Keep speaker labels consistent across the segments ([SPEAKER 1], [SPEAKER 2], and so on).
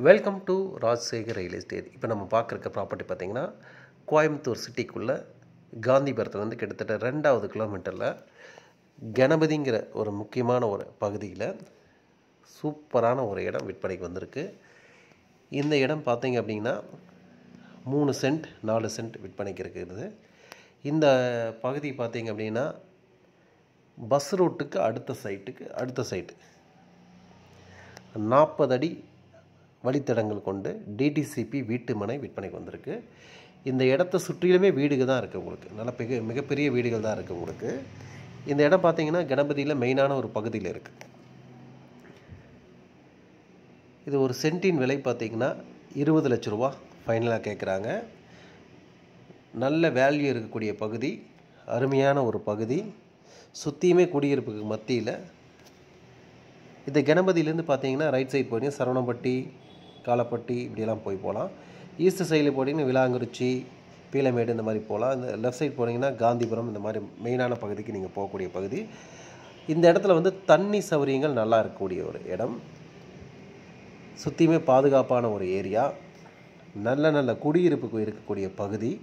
[SPEAKER 1] welcome to Rajasekar real estate இப்போ நம்ம பார்க்குறக்க property பார்த்தீங்கன்னா கோயம்புத்தூர் சிட்டிக்குள்ளே காந்திபுரத்துலேருந்து கிட்டத்தட்ட ரெண்டாவது கிலோமீட்டரில் கணபதிங்கிற ஒரு முக்கியமான ஒரு பகுதியில் சூப்பரான ஒரு இடம் விற்பனைக்கு வந்திருக்கு இந்த இடம் பார்த்தீங்க அப்படின்னா மூணு சென்ட் நாலு சென்ட் விற்பனைக்கு இருக்குது இந்த பகுதி பார்த்தீங்க அப்படின்னா பஸ் ரூட்டுக்கு அடுத்த சைட்டுக்கு அடுத்த சைட்டு நாற்பது அடி வழித்தடங்கள் கொண்டு டிடிசிபி வீட்டு மனை விற்பனைக்கு வந்திருக்கு இந்த இடத்த சுற்றிலுமே வீடுகள் தான் இருக்குது உங்களுக்கு நல்ல மிக மிகப்பெரிய வீடுகள் தான் இருக்குது உங்களுக்கு இந்த இடம் பார்த்தீங்கன்னா கணபதியில் மெயினான ஒரு பகுதியில் இருக்குது இது ஒரு சென்ட்டின் விலை பார்த்தீங்கன்னா இருபது லட்ச ரூபா ஃபைனலாக கேட்குறாங்க நல்ல வேல்யூ இருக்கக்கூடிய பகுதி அருமையான ஒரு பகுதி சுற்றியுமே குடியிருப்புக்கு மத்தியில் இந்த கணபதியிலேருந்து பார்த்தீங்கன்னா ரைட் சைடு போனீங்கன்னா சரவணம்பட்டி காலப்பட்டி இப்படியெல்லாம் போய் போகலாம் ஈஸ்ட் சைடில் போனீங்கன்னா விலாங்குறிச்சி பீலமேடு இந்த மாதிரி போகலாம் இந்த லெஃப்ட் சைடு போனீங்கன்னா காந்திபுரம் இந்த மாதிரி மெயினான பகுதிக்கு நீங்கள் போகக்கூடிய பகுதி இந்த இடத்துல வந்து தண்ணி சௌகரியங்கள் நல்லா இருக்கக்கூடிய ஒரு இடம் சுற்றியுமே பாதுகாப்பான ஒரு ஏரியா நல்ல நல்ல குடியிருப்புக்கு இருக்கக்கூடிய பகுதி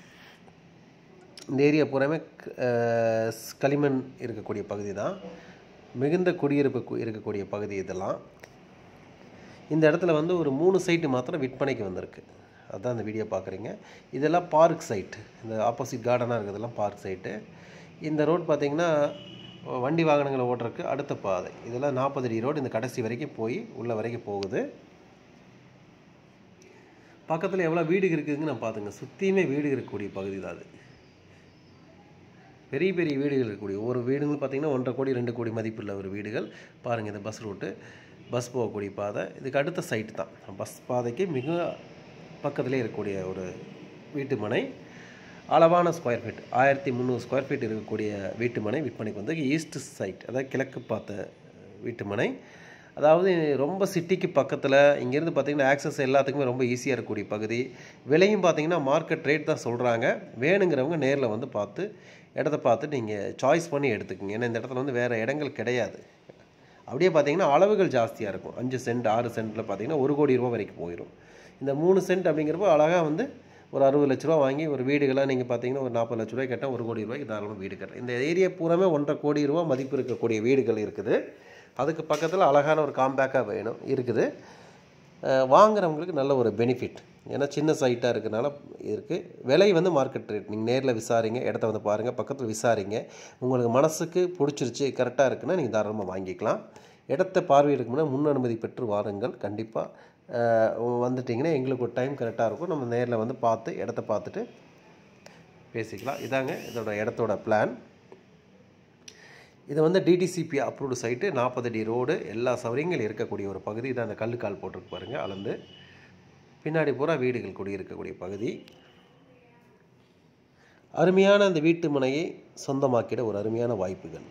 [SPEAKER 1] இந்த ஏரியா பூராமே அஹ், களிமண் இருக்கக்கூடிய பகுதி தான் மிகுந்த குடியிருப்பு கு- இருக்கக்கூடிய பகுதி இதெல்லாம் இந்த இடத்துல வந்து ஒரு மூணு சைட்டு மாத்திரம் விற்பனைக்கு வந்திருக்கு அதான் இந்த வீடியோ பார்க்குறீங்க இதெல்லாம் பார்க் சைட் இந்த ஆப்போசிட் கார்டனாக இருக்கிறதெல்லாம் பார்க் சைட்டு இந்த ரோட் பார்த்தீங்கன்னா வண்டி வாகனங்களை ஓட்டுறதுக்கு அடுத்த பாதை இதெல்லாம் நாற்பது அடி ரோடு இந்த கடைசி வரைக்கும் போய் உள்ள வரைக்கும் போகுது பக்கத்தில் எவ்வளோ வீடு இருக்குதுன்னு நான் பார்த்துங்க சுற்றியுமே வீடு இருக்கக்கூடிய பகுதி தான் அது பெரிய பெரிய வீடுகள் இருக்கக்கூடிய ஒரு வீடுகள் பார்த்தீங்கன்னா ஒன்றரை கோடி ரெண்டு கோடி மதிப்புள்ள ஒரு வீடுகள் பாருங்கள் இந்த பஸ் ரூட்டு பஸ் போகக்கூடிய பாதை இதுக்கு அடுத்த சைட்டு தான் பஸ் பாதைக்கு மிக பக்கத்திலே இருக்கக்கூடிய ஒரு வீட்டு மனை அளவான ஸ்கொயர் ஃபீட் ஆயிரத்தி முந்நூறு ஸ்கொயர் ஃபீட் இருக்கக்கூடிய வீட்டு மனை விற்பனைக்கு வந்து ஈஸ்ட் சைட் அதாவது கிழக்கு பார்த்த வீட்டு மனை அதாவது ரொம்ப சிட்டிக்கு பக்கத்தில் இங்கேருந்து பார்த்தீங்கன்னா ஆக்சஸ் எல்லாத்துக்குமே ரொம்ப ஈஸியாக இருக்கக்கூடிய பகுதி விலையும் பார்த்தீங்கன்னா மார்க்கெட் ரேட் தான் சொல்கிறாங்க வேணுங்கிறவங்க நேரில் வந்து பார்த்து இடத்த பார்த்து நீங்கள் சாய்ஸ் பண்ணி எடுத்துக்கோங்க ஏன்னா இந்த இடத்துல வந்து வேறு இடங்கள் கிடையாது அப்படியே பார்த்தீங்கன்னா அளவுகள் ஜாஸ்தியாக இருக்கும் அஞ்சு சென்ட் ஆறு சென்ட்டில் பார்த்தீங்கன்னா ஒரு கோடி ரூபா வரைக்கும் போயிடும் இந்த மூணு சென்ட் அப்படிங்கிறப்போ அழகாக வந்து ஒரு அறுபது லட்ச ரூபா வாங்கி ஒரு வீடுகளாக நீங்கள் பார்த்தீங்கன்னா ஒரு நாற்பது லட்ச ரூபாய் கேட்டால் ஒரு கோடி ரூபாய்க்கு தாராளமாக வீடு கட்டலாம் இந்த ஏரியா பூராமே ஒன்றரை கோடி ரூபா மதிப்பு இருக்கக்கூடிய வீடுகள் இருக்குது அதுக்கு பக்கத்தில் அழகான ஒரு காம்பேக்காக வேணும் இருக்குது அஹ் வாங்குறவங்களுக்கு நல்ல ஒரு பெனிஃபிட் ஏன்னா சின்ன சைட்டாக இருக்கனால இருக்குது விலை வந்து மார்க்கெட் ரேட் நீங்கள் நேரில் விசாரிங்க இடத்த வந்து பாருங்கள் பக்கத்தில் விசாரிங்க உங்களுக்கு மனசுக்கு பிடிச்சிருச்சு கரெக்டாக இருக்குன்னா நீங்கள் தாராளமாக வாங்கிக்கலாம் இடத்த பார்வையிடக்கு முன்னாடி முன் அனுமதி பெற்று வாருங்கள் கண்டிப்பாக வந்துட்டிங்கன்னா எங்களுக்கு ஒரு டைம் கரெக்டாக இருக்கும் நம்ம நேரில் வந்து பார்த்து இடத்த பார்த்துட்டு பேசிக்கலாம் இதாங்க இதோட இடத்தோட பிளான் இது வந்து டிடிசிபி அப்ரூவ்டு சைட்டு நாற்பது அடி ரோடு எல்லா சௌகரியங்களும் இருக்கக்கூடிய ஒரு பகுதி இதான் அந்த கல்லுக்கால் போட்டிருக்கு பாருங்கள் அளந்து பின்னாடி பூரா வீடுகள் குடியிருக்கக்கூடிய பகுதி அருமையான அந்த வீட்டு மனையை சொந்தமாக்கிட ஒரு அருமையான வாய்ப்புகள்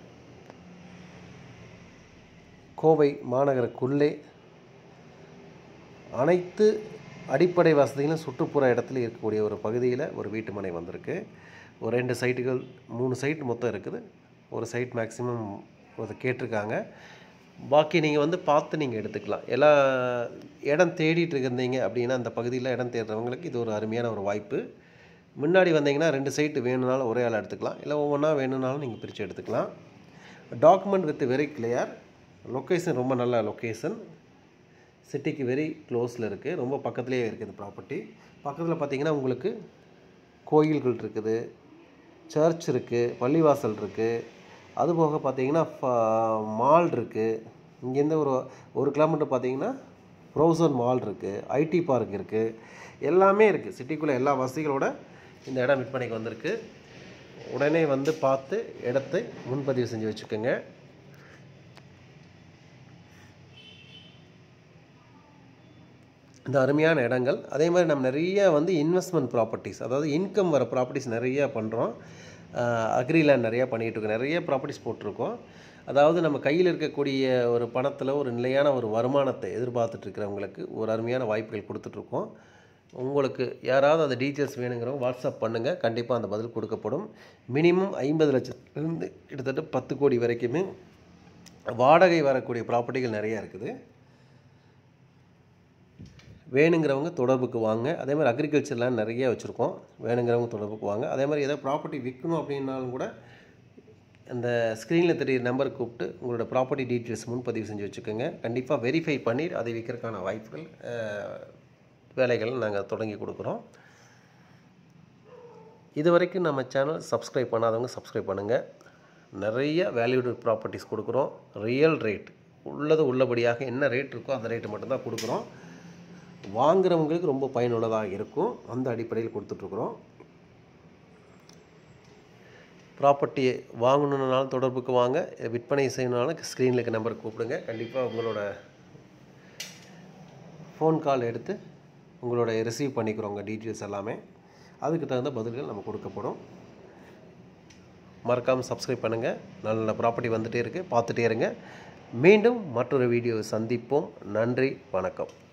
[SPEAKER 1] கோவை மாநகருக்குள்ளே அனைத்து அடிப்படை வசதிகளும் சுற்றுப்புற இடத்துல இருக்கக்கூடிய ஒரு பகுதியில் ஒரு வீட்டு மனை வந்திருக்கு ஒரு ரெண்டு சைட்டுகள் மூணு சைட் மொத்தம் இருக்குது ஒரு சைட் மேக்ஸிமம் ஒரு கேட்டிருக்காங்க பாக்கி நீங்கள் வந்து பார்த்து நீங்கள் எடுத்துக்கலாம் எல்லா இடம் தேடிட்டு இருந்தீங்க அப்படின்னா அந்த பகுதியில் இடம் தேடுறவங்களுக்கு இது ஒரு அருமையான ஒரு வாய்ப்பு முன்னாடி வந்தீங்கன்னா ரெண்டு சைட்டு வேணும்னாலும் ஒரே ஆள் எடுத்துக்கலாம் இல்லை ஒவ்வொன்றா வேணும்னாலும் நீங்கள் பிரித்து எடுத்துக்கலாம் document with very clear location ரொம்ப நல்ல லொக்கேஷன் சிட்டிக்கு வெரி க்ளோஸில் இருக்குது ரொம்ப பக்கத்துலேயே இருக்குது இந்த ப்ராப்பர்ட்டி பக்கத்தில் பார்த்தீங்கன்னா உங்களுக்கு கோயில்கள் இருக்குது சர்ச் இருக்குது பள்ளிவாசல் இருக்குது அதுபோக பார்த்தீங்கன்னா மால் இருக்குது இங்கேருந்து ஒரு ஒரு கிலோமீட்டர் பார்த்தீங்கன்னா ப்ரௌசன் மால் இருக்குது ஐடி பார்க் இருக்குது எல்லாமே இருக்குது சிட்டிக்குள்ளே எல்லா வசதிகளோட இந்த இடம் விற்பனைக்கு வந்திருக்கு உடனே வந்து பார்த்து இடத்தை முன்பதிவு செஞ்சு வச்சுக்கோங்க இந்த அருமையான இடங்கள் அதே மாதிரி நம்ம நிறைய வந்து இன்வெஸ்ட்மெண்ட் ப்ராப்பர்ட்டிஸ் அதாவது இன்கம் வர ப்ராப்பர்ட்டிஸ் நிறைய பண்ணுறோம் அக்ரிலேண்ட் நிறையா பண்ணிகிட்டு இருக்கோம் நிறைய ப்ராப்பர்ட்டிஸ் போட்டிருக்கோம் அதாவது நம்ம கையில் இருக்கக்கூடிய ஒரு பணத்தில் ஒரு நிலையான ஒரு வருமானத்தை எதிர்பார்த்துட்டு இருக்கிறவங்களுக்கு ஒரு அருமையான வாய்ப்புகள் கொடுத்துட்ருக்கோம் உங்களுக்கு யாராவது அந்த டீட்டெயில்ஸ் வேணுங்கிறவங்க வாட்ஸ்அப் பண்ணுங்கள் கண்டிப்பாக அந்த பதில் கொடுக்கப்படும் மினிமம் ஐம்பது லட்சத்துலேருந்து கிட்டத்தட்ட பத்து கோடி வரைக்குமே வாடகை வரக்கூடிய ப்ராப்பர்ட்டிகள் நிறையா இருக்குது வேணுங்கிறவங்க தொடர்புக்கு வாங்க அதே மாதிரி அக்ரிகல்ச்சர்லாம் நிறைய வச்சுருக்கோம் வேணுங்கிறவங்க தொடர்புக்கு வாங்க அதே மாதிரி ஏதாவது ப்ராப்பர்ட்டி விற்கணும் அப்படின்னாலும் கூட அந்த ஸ்க்ரீனில் தெரியுற நம்பர் கூப்பிட்டு உங்களோட ப்ராப்பர்ட்டி டீட்டெயில்ஸ் முன்பதிவு செஞ்சு வச்சுக்கோங்க கண்டிப்பாக வெரிஃபை பண்ணி அதை விற்கிறதுக்கான வாய்ப்புகள் அஹ், வேலைகள் நாங்கள் தொடங்கி கொடுக்குறோம் இது வரைக்கும் நம்ம சேனல் சப்ஸ்கிரைப் பண்ணாதவங்க சப்ஸ்கிரைப் பண்ணுங்கள் நிறைய வேல்யூடு ப்ராப்பர்ட்டிஸ் கொடுக்குறோம் ரியல் ரேட் உள்ளது உள்ளபடியாக என்ன ரேட் இருக்கோ அந்த ரேட்டு மட்டும்தான் கொடுக்குறோம் வாங்குறவங்களுக்கு ரொம்ப பயனுள்ளதாக இருக்கும் அந்த அடிப்படையில் கொடுத்துட்ருக்குறோம் ப்ராப்பர்ட்டி வாங்கணுன்னாலும் தொடர்புக்கு வாங்க விற்பனை செய்யணுனாலும் ஸ்க்ரீனில் இருக்க நம்பருக்கு கூப்பிடுங்க கண்டிப்பாக உங்களோட ஃபோன் கால் எடுத்து உங்களோட ரிசீவ் பண்ணிக்கிறோம் உங்கள் டீட்டெயில்ஸ் எல்லாமே அதுக்கு தகுந்த பதில்கள் நம்ம கொடுக்கப்படும் மறக்காமல் சப்ஸ்கிரைப் பண்ணுங்கள் நல்ல நல்ல ப்ராப்பர்ட்டி வந்துகிட்டே இருக்குது பார்த்துட்டே இருங்க மீண்டும் மற்றொரு வீடியோ சந்திப்போம் நன்றி வணக்கம்